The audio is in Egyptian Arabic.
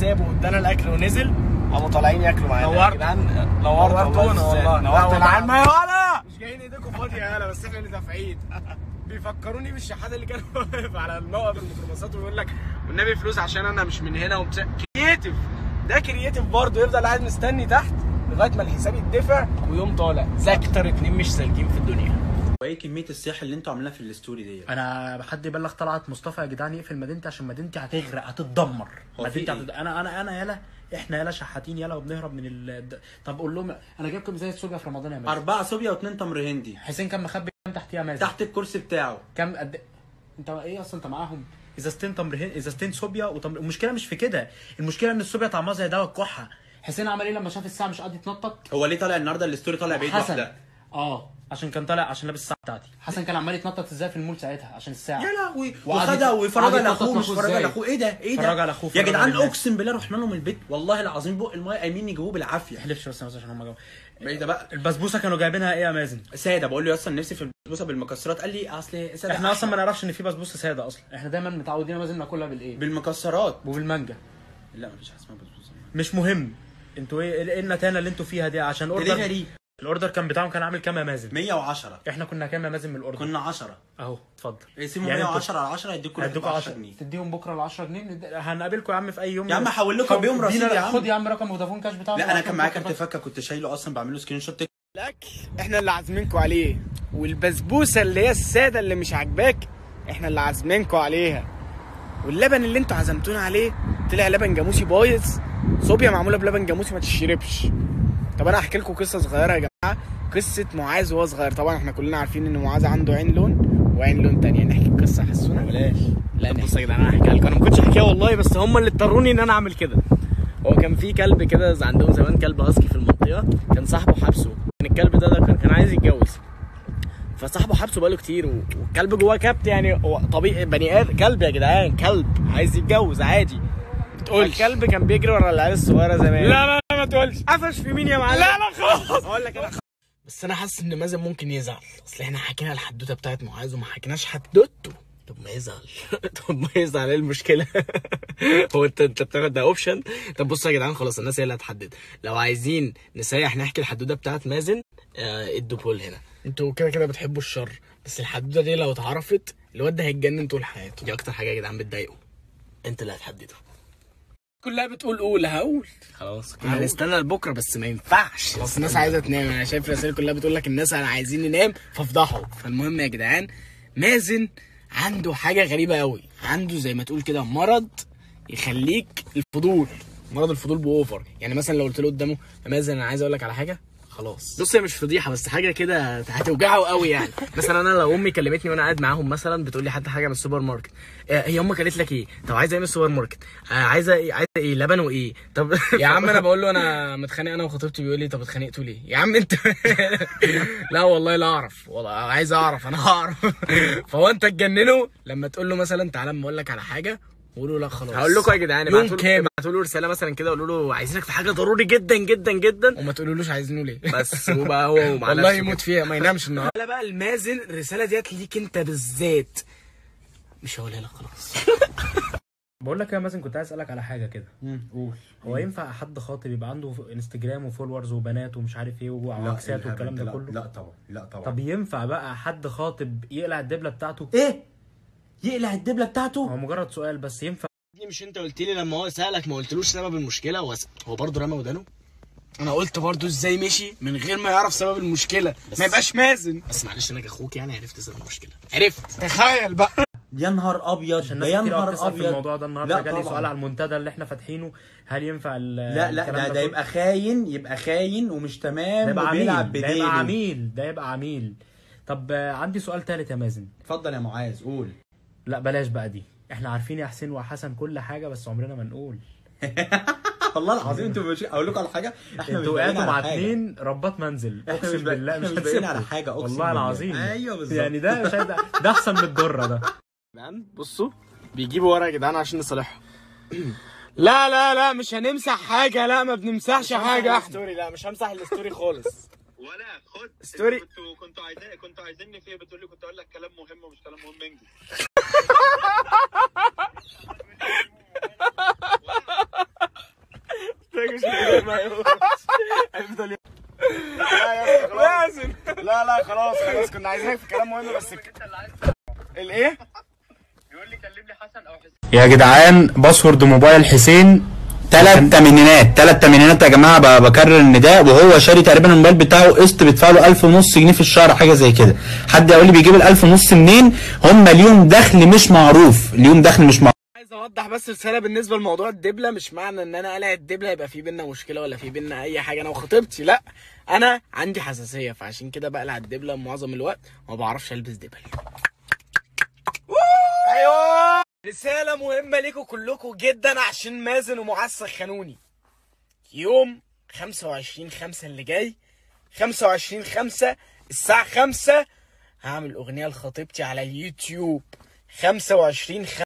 سابه وادانا الاكل ونزل قاموا طالعين ياكلوا معانا نورت. يا جدعان نورت نورتونا والله نورت لا العالم والله. يا ولا مش جايين ايديكم فاضيه يالا بس احنا اللي دافعين بيفكروني بالشحات اللي كان واقف على الموقف الميكروباصات ويقول لك والنبي فلوس عشان انا مش من هنا وبتاع كرييتيف ده كرييتيف برضه يفضل قاعد مستني تحت لغايه ما الحساب يدفع ويقوم طالع ده اكتر اتنين مش سالكين في الدنيا وايه كميه السياحه اللي انتوا عاملينها في الستوري دي انا حد يبلغ طلعت مصطفى يا جدعان يقفل مدينتي عشان مدينتي هتغرق هتتدمر هو في مدينتي إيه؟ هتد... انا انا انا يالا احنا يالا شحاتين يالا وبنهرب من ال... د- طب قول لهم انا جايب كام زي السوبيا في رمضان يا مازن اربعه صوبيا واثنين تمر هندي حسين كان مخبي كام تحتيها مازن تحت الكرسي بتاعه كام قد انت ايه اصلا انت معاهم ازازتين تمر هند ازازتين صوبيا وتمر المشكله مش في كده المشكله ان الصوبيا طعمها زي دواء الكحه حسين عمل ايه لما شاف الساعه مش قادر يتنطط هو ليه طالع النهارده الستوري طالع بعيد حسن واحده اه عشان كان طالع عشان لابس الساعه بتاعتي حسن كان عمال يتنطط ازاي في المول ساعتها عشان الساعه يا لهوي وقعد وخدها يت- ويفرجها قعد لاخوه يتنطط مش لاخوه فرجها إزاي؟ لاخوه ايه ده ايه ده فرجها لاخوه، يا فرجها جدعان للناس. اقسم بالله رحنا لهم البيت والله العظيم بق المايه قايمين يجيبوه بالعافيه احلفش بس يا مازن عشان هم جابوا ايه ده بقى البسبوسه كانوا جايبينها ايه يا مازن ساده بقول له اصلا نفسي في البسبوسه بالمكسرات قال لي اصل ساده احنا اصلا ما نعرفش ان في بسبوسه ساده اصلا احنا دايما متعودين يا مازن ناكلها بالايه بالمكسرات وبالمانجا لا مفيش حاجه اسمها بسبوسه مش مهم انتوا ايه ايه النتانه اللي انتوا فيها دي عشان اوردر دليفري الاوردر كان بتاعهم كان عامل كام يا مازن 110 احنا كنا كام يا مازن من الاوردر كنا 10 اهو اتفضل اقسموا يعني 110 على 10 يديكوا هدوكوا 10 10 جنيه تديهم بكره ال 10 جنيه ند- هنقابلكم يا عم في اي يوم يا عم هحول لكم بيهم ادينا- رصيد يا عم. خد يا عم رقم فودافون كاش بتاعك لا انا كان معايا كارت كارت فكه كنت شايله اصلا بعمل له سكرين شوت الاكل احنا اللي عازمينكم عليه والبسبوسه اللي هي الساده اللي مش عاجباك احنا اللي عازمينكم عليها واللبن اللي انتوا عزمتونا عليه طلع لبن جاموسي بايظ صوبيا معموله بلبن جاموسي ما تشربش طب انا هحكي لكم قصه صغيره يا جماعه قصه معاذ وهو صغير طبعا احنا كلنا عارفين ان معاذ عنده عين لون وعين لون تانية نحكي القصه حسونا بلاش لا بصوا يا جدعان انا هحكيها لكم انا ما كنتش احكيها والله بس هم اللي اضطروني ان انا اعمل كده هو كان في كلب كده عندهم زمان كلب هاسكي في المنطقه كان صاحبه حبسه كان الكلب ده, ده كان- كان عايز يتجوز فصاحبه حبسه بقاله كتير و- والكلب جواه كبت يعني هو طبيعي بني ادم كلب يا جدعان كلب عايز يتجوز عادي تقول الكلب كان بيجري ورا العيال الصغيره زمان لا لا لا ما تقولش قفش في مين يا معلم لا لا خلاص اقول لك انا بس انا حاسس ان مازن ممكن يزعل اصل احنا حكينا الحدوته بتاعت معاذ وما حكيناش حدوته طب ما يزعل طب ما يزعل ايه المشكله هو انت انت بتاخد ده اوبشن طب بصوا يا جدعان خلاص الناس هي اللي هتحدد لو عايزين نسيح نحكي الحدوته بتاعت مازن آه، ادوا بول هنا انتوا كده كده بتحبوا الشر بس الحدوته دي لو اتعرفت الواد ده هيتجنن طول حياته دي اكتر حاجه يا جدعان بتضايقه انت اللي هتحدده كلها بتقول قول هقول خلاص كنا هنستنى لبكره بس ما ينفعش بس الناس عايزه تنام انا شايف الرسائل كلها بتقول لك الناس انا عايزين ننام فافضحوا فالمهم يا جدعان مازن عنده حاجه غريبه قوي عنده زي ما تقول كده مرض يخليك الفضول مرض الفضول باوفر يعني مثلا لو قلت له قدامه يا مازن انا عايز اقول لك على حاجه خلاص بص هي مش فضيحه بس حاجه كده هتوجعه قوي يعني مثلا انا لو امي كلمتني وانا قاعد معاهم مثلا بتقول لي حتى حاجه من السوبر ماركت آه، هي امك قالت لك ايه طب عايزه ايه من السوبر ماركت آه، عايزه ايه عايزه ايه لبن وايه طب يا عم انا بقول له انا متخانق انا وخطيبتي بيقول لي طب اتخانقتوا ليه يا عم انت لا والله لا اعرف والله عايز اعرف انا هعرف فهو انت تجننه لما تقول له مثلا تعالى اما اقول لك على حاجه قولوا لا خلاص هقول لكم يا جدعان يوم ابعتوا له كامل. ابعتوا له رساله مثلا كده قولوا له عايزينك في حاجه ضروري جدا جدا جدا وما تقولولوش عايزينه ليه بس وبقى هو ومع والله نفسه يموت فيها ما ينامش النهارده لا بقى المازن الرساله ديت ليك انت بالذات مش هقولها لك خلاص بقول لك يا مازن كنت عايز اسالك على حاجه كده قول هو ينفع حد خاطب يبقى عنده انستجرام وفولورز وبنات ومش عارف ايه وعكسات والكلام ده كله لا طبعا لا طبعا طب ينفع بقى حد خاطب يقلع الدبله بتاعته ايه يقلع الدبله بتاعته هو مجرد سؤال بس ينفع دي مش انت قلت لي لما هو سالك ما قلتلوش سبب المشكله هو س- هو برضه رمى ودانه انا قلت برضه ازاي مشي من غير ما يعرف سبب المشكله ما يبقاش مازن بس معلش انا كاخوك يعني عرفت سبب المشكله عرفت تخيل بقى يا نهار ابيض عشان ده الناس يا كتير قوي نهار بتسال في ابيض الموضوع ده النهارده لا جالي طبعاً. سؤال على المنتدى اللي احنا فاتحينه هل ينفع ال- لا لا الكلام ده, ده كله؟ يبقى خاين يبقى خاين ومش ده تمام يبقى وبيلعب عميل ده بديله يبقى عميل ده يبقى عميل طب آه، عندي سؤال تالت يا مازن اتفضل يا معاذ قول لا بلاش بقى دي احنا عارفين يا حسين وحسن كل حاجه بس عمرنا ما نقول والله العظيم انتوا مش اقول لكم على حاجه احنا مش انتوا باقيين وقعتوا على مع حاجة. اتنين ربات منزل احنا مش اقسم بق- بالله احنا مش مش باقيين على هنسيبكم. حاجه اقسم والله بالله. العظيم ايوه بالظبط يعني ده مش ده, ده احسن من الدره ده جدعان بصوا بيجيبوا ورا يا جدعان عشان نصالحهم لا لا لا مش هنمسح حاجه لا ما بنمسحش حاجه احنا ستوري لا مش همسح الستوري خالص ولا خد ستوري. كنتوا كنتوا عايزين كنتوا عايزيني في ايه بتقول لي كنت اقول لك كلام مهم ومش كلام مهم انجز لا يا اسطى خلاص لا لا خلاص خلاص كنا عايزينك في كلام مهم بس الايه؟ بيقول لي كلم لي حسن او حسين يا جدعان باسورد موبايل حسين ثلاث تمانينات ثلاث تمانينات يا جماعه ب- بكرر النداء وهو شاري تقريبا الموبايل بتاعه قسط بيدفع له 1000 ونص جنيه في الشهر حاجه زي كده حد يقول لي بيجيب ال 1000 ونص منين هم ليهم دخل مش معروف ليهم دخل مش معروف عايز اوضح بس رساله بالنسبه لموضوع الدبله مش معنى ان انا قلع الدبله يبقى في بينا مشكله ولا في بينا اي حاجه انا وخطيبتي لا انا عندي حساسيه فعشان كده بقلع الدبله معظم الوقت وما بعرفش البس دبل ايوه رساله مهمه ليكم كلكم جدا عشان مازن ومعسل خانوني يوم 25 5 اللي جاي 25 5 الساعه 5 هعمل اغنيه لخطيبتي على اليوتيوب 25 5